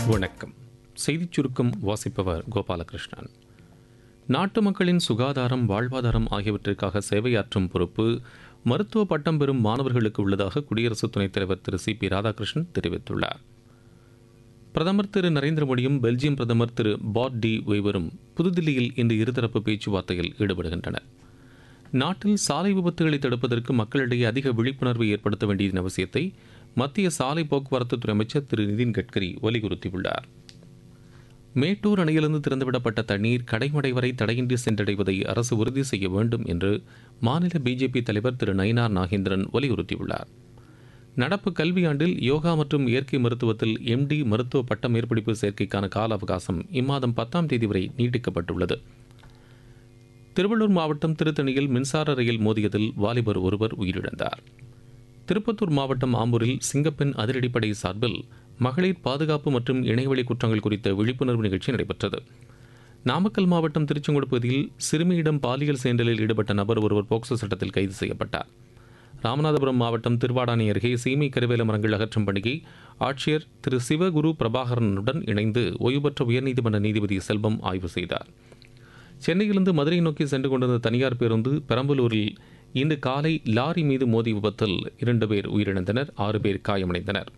வணக்கம் செய்திச் சுருக்கம் வாசிப்பவர் கோபாலகிருஷ்ணன் நாட்டு மக்களின் சுகாதாரம் வாழ்வாதாரம் ஆகியவற்றிற்காக சேவையாற்றும் பொறுப்பு மருத்துவ பட்டம் பெறும் மாணவர்களுக்கு உள்ளதாக குடியரசு துணைத் தலைவர் திரு சி பி ராதாகிருஷ்ணன் தெரிவித்துள்ளார் பிரதமர் திரு நரேந்திர மோடியும் பெல்ஜியம் பிரதமர் திரு பாட் டி ஒய்வரும் புதுதில்லியில் இன்று இருதரப்பு பேச்சுவார்த்தையில் ஈடுபடுகின்றனர் நாட்டில் சாலை விபத்துகளை தடுப்பதற்கு மக்களிடையே அதிக விழிப்புணர்வை ஏற்படுத்த வேண்டியதன் அவசியத்தை மத்திய சாலை போக்குவரத்துத்துறை அமைச்சர் திரு நிதின் கட்கரி வலியுறுத்தியுள்ளார் மேட்டூர் அணையிலிருந்து திறந்துவிடப்பட்ட தண்ணீர் கடைமடை வரை தடையின்றி சென்றடைவதை அரசு உறுதி செய்ய வேண்டும் என்று மாநில பிஜேபி தலைவர் திரு நயினார் நாகேந்திரன் வலியுறுத்தியுள்ளார் நடப்பு கல்வியாண்டில் யோகா மற்றும் இயற்கை மருத்துவத்தில் எம்டி மருத்துவ பட்ட மேற்படிப்பு சேர்க்கைக்கான கால அவகாசம் இம்மாதம் பத்தாம் தேதி வரை நீட்டிக்கப்பட்டுள்ளது திருவள்ளூர் மாவட்டம் திருத்தணியில் மின்சார ரயில் மோதியதில் வாலிபர் ஒருவர் உயிரிழந்தார் திருப்பத்தூர் மாவட்டம் ஆம்பூரில் சிங்கப்பெண் அதிரடிப்படை சார்பில் மகளிர் பாதுகாப்பு மற்றும் இணையவழி குற்றங்கள் குறித்த விழிப்புணர்வு நிகழ்ச்சி நடைபெற்றது நாமக்கல் மாவட்டம் திருச்செங்கோடு பகுதியில் சிறுமியிடம் பாலியல் சேண்டலில் ஈடுபட்ட நபர் ஒருவர் போக்சோ சட்டத்தில் கைது செய்யப்பட்டார் ராமநாதபுரம் மாவட்டம் திருவாடானை அருகே சீமை கருவேல மரங்கள் அகற்றும் பணியை ஆட்சியர் திரு சிவகுரு பிரபாகரனுடன் இணைந்து ஓய்வு பெற்ற உயர்நீதிமன்ற நீதிபதி செல்வம் ஆய்வு செய்தார் சென்னையிலிருந்து மதுரை நோக்கி சென்று கொண்டிருந்த தனியார் பேருந்து பெரம்பலூரில் இன்று காலை லாரி மீது மோதி விபத்தில் இரண்டு பேர் உயிரிழந்தனர் ஆறு பேர் காயமடைந்தனர்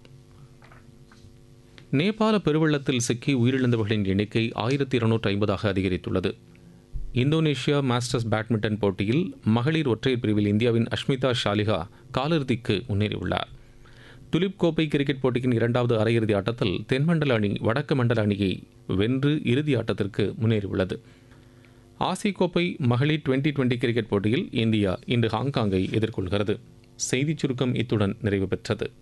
நேபாள பெருவெள்ளத்தில் சிக்கி உயிரிழந்தவர்களின் எண்ணிக்கை ஆயிரத்தி இருநூற்று ஐம்பதாக அதிகரித்துள்ளது இந்தோனேஷியா மாஸ்டர்ஸ் பேட்மிண்டன் போட்டியில் மகளிர் ஒற்றையர் பிரிவில் இந்தியாவின் அஷ்மிதா ஷாலிகா காலிறுதிக்கு முன்னேறியுள்ளார் துலிப் கோப்பை கிரிக்கெட் போட்டியின் இரண்டாவது அரையிறுதி ஆட்டத்தில் தென்மண்டல அணி வடக்கு மண்டல அணியை வென்று இறுதி ஆட்டத்திற்கு முன்னேறியுள்ளது ஆசிய கோப்பை மகளிர் டுவெண்டி டுவெண்டி கிரிக்கெட் போட்டியில் இந்தியா இன்று ஹாங்காங்கை எதிர்கொள்கிறது செய்திச் சுருக்கம் இத்துடன் நிறைவு பெற்றது